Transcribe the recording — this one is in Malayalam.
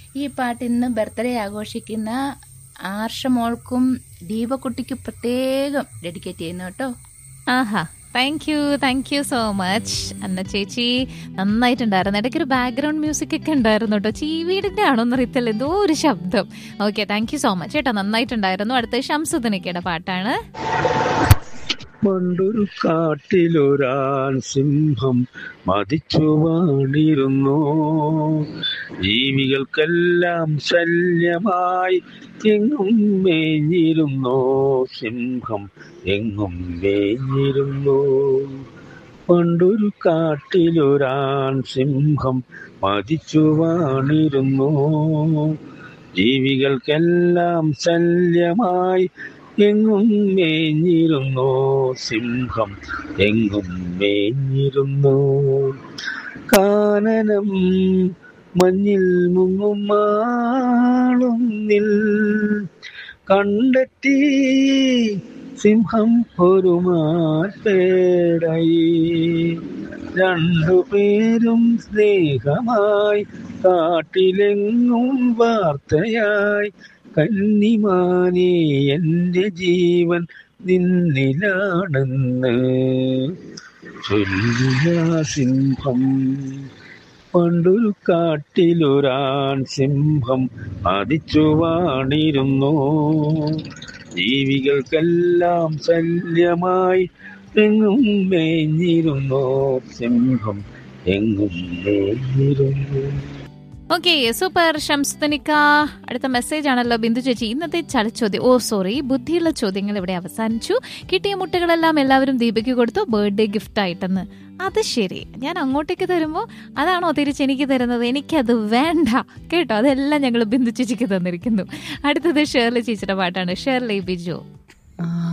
ഈ പാട്ട് ഇന്ന് ബർത്ത്ഡേ ആഘോഷിക്കുന്ന ആർഷമോൾക്കും ദീപക്കുട്ടിക്കും പ്രത്യേകം ഡെഡിക്കേറ്റ് ചെയ്യുന്നു കേട്ടോ ആഹാ thank you thank you so much Anna ചേച്ചി നന്നായിട്ടുണ്ടായിരുന്നു ഇടയ്ക്ക് ഒരു ബാക്ക്ഗ്രൗണ്ട് മ്യൂസിക് ഒക്കെ ഉണ്ടായിരുന്നു കേട്ടോ ചീവീടിന്റെ ആണോ എന്നറിയത്തില്ല എന്തോ ഒരു ശബ്ദം okay thank you so much കേട്ടോ നന്നായിട്ടുണ്ടായിരുന്നു അടുത്ത ഷംസുദിനിക്കയുടെ പാട്ടാണ് പണ്ടൊരു കാട്ടിലൊരാൻ സിംഹം മതിച്ചു വാണിരുന്നു ജീവികൾക്കെല്ലാം ശല്യമായി എങ്ങും മേഞ്ഞിരുന്നു സിംഹം എങ്ങും മേഞ്ഞിരുന്നു പണ്ടൊരു കാട്ടിലൊരാൻ സിംഹം മതിച്ചു വാണിരുന്നു ജീവികൾക്കെല്ലാം ശല്യമായി എങ്ങും മേഞ്ഞിരുന്നു സിംഹം എങ്ങും മേഞ്ഞിരുന്നു കാനനം മഞ്ഞിൽ മുങ്ങും മാളൊന്നിൽ കണ്ടെത്തി സിംഹം ഒരു മാറ്റേടായി രണ്ടുപേരും സ്നേഹമായി കാട്ടിലെങ്ങും വാർത്തയായി കന്നിമാനെ എന്റെ ജീവൻ നിന്നിലാണെന്ന് ചൊല്ലിയ സിംഹം പണ്ടൊരു കാട്ടിലൊരാൻ സിംഹം അതിച്ചു വാണിരുന്നു ജീവികൾക്കെല്ലാം ശല്യമായി എങ്ങും മേഞ്ഞിരുന്നു സിംഹം എങ്ങും മേഞ്ഞിരുന്നു ഓക്കെ സൂപ്പർ ഷംസുദിനിക്ക അടുത്ത മെസ്സേജ് ആണല്ലോ ബിന്ദു ചേച്ചി ഇന്നത്തെ ചലച്ചോദ്യം ഓ സോറി ബുദ്ധിയുള്ള ചോദ്യങ്ങൾ ഇവിടെ അവസാനിച്ചു കിട്ടിയ മുട്ടകളെല്ലാം എല്ലാവരും ദീപയ്ക്ക് കൊടുത്തു ബർത്ത്ഡേ ഗിഫ്റ്റ് ആയിട്ടെന്ന് അത് ശരി ഞാൻ അങ്ങോട്ടേക്ക് തരുമ്പോൾ അതാണോ തിരിച്ച് എനിക്ക് തരുന്നത് എനിക്കത് വേണ്ട കേട്ടോ അതെല്ലാം ഞങ്ങൾ ബിന്ദു ചേച്ചിക്ക് തന്നിരിക്കുന്നു അടുത്തത് ഷേർലി ചേച്ചിയുടെ പാട്ടാണ് ഷേർലി ബിജു